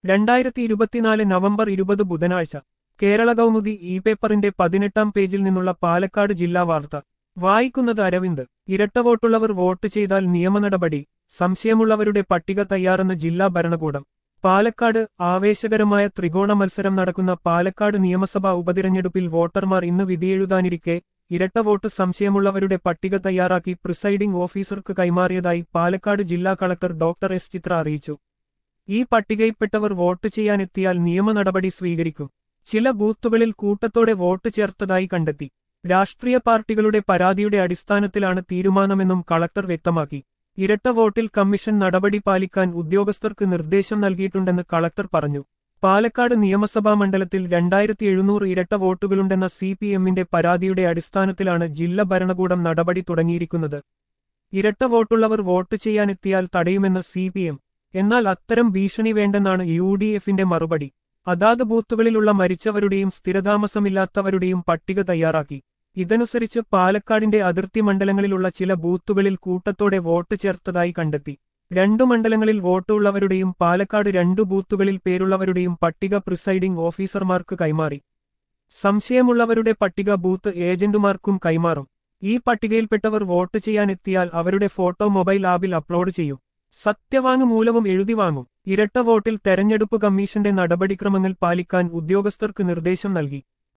രണ്ടായിരത്തി ഇരുപത്തിനാല് നവംബർ ഇരുപത് ബുധനാഴ്ച കേരള കൗമുദി ഇ പേപ്പറിന്റെ പതിനെട്ടാം പേജിൽ നിന്നുള്ള പാലക്കാട് ജില്ലാ വാർത്ത വായിക്കുന്നത് അരവിന്ദ് ഇരട്ട വോട്ടുള്ളവർ വോട്ട് ചെയ്താൽ നിയമനടപടി സംശയമുള്ളവരുടെ പട്ടിക തയ്യാറെന്ന് ജില്ലാ ഭരണകൂടം പാലക്കാട് ആവേശകരമായ ത്രികോണ മത്സരം നടക്കുന്ന പാലക്കാട് നിയമസഭാ ഉപതിരഞ്ഞെടുപ്പിൽ വോട്ടർമാർ ഇന്ന് വിധിയെഴുതാനിരിക്കെ ഇരട്ട വോട്ട് സംശയമുള്ളവരുടെ പട്ടിക തയ്യാറാക്കി പ്രിസൈഡിംഗ് ഓഫീസർക്ക് കൈമാറിയതായി പാലക്കാട് ജില്ലാ കളക്ടർ ഡോക്ടർ എസ് ചിത്ര അറിയിച്ചു ഈ പട്ടികയിൽപ്പെട്ടവർ വോട്ട് ചെയ്യാനെത്തിയാൽ നിയമ നടപടി സ്വീകരിക്കും ചില ബൂത്തുകളിൽ കൂട്ടത്തോടെ വോട്ട് ചേർത്തതായി കണ്ടെത്തി രാഷ്ട്രീയ പാർട്ടികളുടെ പരാതിയുടെ അടിസ്ഥാനത്തിലാണ് തീരുമാനമെന്നും കളക്ടർ വ്യക്തമാക്കി ഇരട്ട വോട്ടിൽ കമ്മീഷൻ നടപടി പാലിക്കാൻ ഉദ്യോഗസ്ഥർക്ക് നിർദ്ദേശം നൽകിയിട്ടുണ്ടെന്ന് കളക്ടർ പറഞ്ഞു പാലക്കാട് നിയമസഭാ മണ്ഡലത്തിൽ രണ്ടായിരത്തി എഴുന്നൂറ് ഇരട്ട വോട്ടുകളുണ്ടെന്ന സി പി എമ്മിന്റെ പരാതിയുടെ അടിസ്ഥാനത്തിലാണ് ജില്ലാ ഭരണകൂടം നടപടി തുടങ്ങിയിരിക്കുന്നത് ഇരട്ട വോട്ടുള്ളവർ വോട്ട് ചെയ്യാനെത്തിയാൽ തടയുമെന്ന് സി പി എം എന്നാൽ അത്തരം ഭീഷണി വേണ്ടെന്നാണ് യു ഡി എഫിന്റെ മറുപടി അതാത് ബൂത്തുകളിലുള്ള മരിച്ചവരുടെയും സ്ഥിരതാമസമില്ലാത്തവരുടെയും പട്ടിക തയ്യാറാക്കി ഇതനുസരിച്ച് പാലക്കാടിന്റെ അതിർത്തി മണ്ഡലങ്ങളിലുള്ള ചില ബൂത്തുകളിൽ കൂട്ടത്തോടെ വോട്ട് ചേർത്തതായി കണ്ടെത്തി രണ്ടു മണ്ഡലങ്ങളിൽ വോട്ടുള്ളവരുടെയും പാലക്കാട് രണ്ടു ബൂത്തുകളിൽ പേരുള്ളവരുടെയും പട്ടിക പ്രിസൈഡിംഗ് ഓഫീസർമാർക്ക് കൈമാറി സംശയമുള്ളവരുടെ പട്ടിക ബൂത്ത് ഏജന്റുമാർക്കും കൈമാറും ഈ പട്ടികയിൽപ്പെട്ടവർ വോട്ട് ചെയ്യാനെത്തിയാൽ അവരുടെ ഫോട്ടോ മൊബൈൽ ആപ്പിൽ അപ്ലോഡ് ചെയ്യും സത്യവാങ്മൂലവും എഴുതി വാങ്ങും ഇരട്ട വോട്ടിൽ തെരഞ്ഞെടുപ്പ് കമ്മീഷന്റെ നടപടിക്രമങ്ങൾ പാലിക്കാൻ ഉദ്യോഗസ്ഥർക്ക് നിർദ്ദേശം നൽകി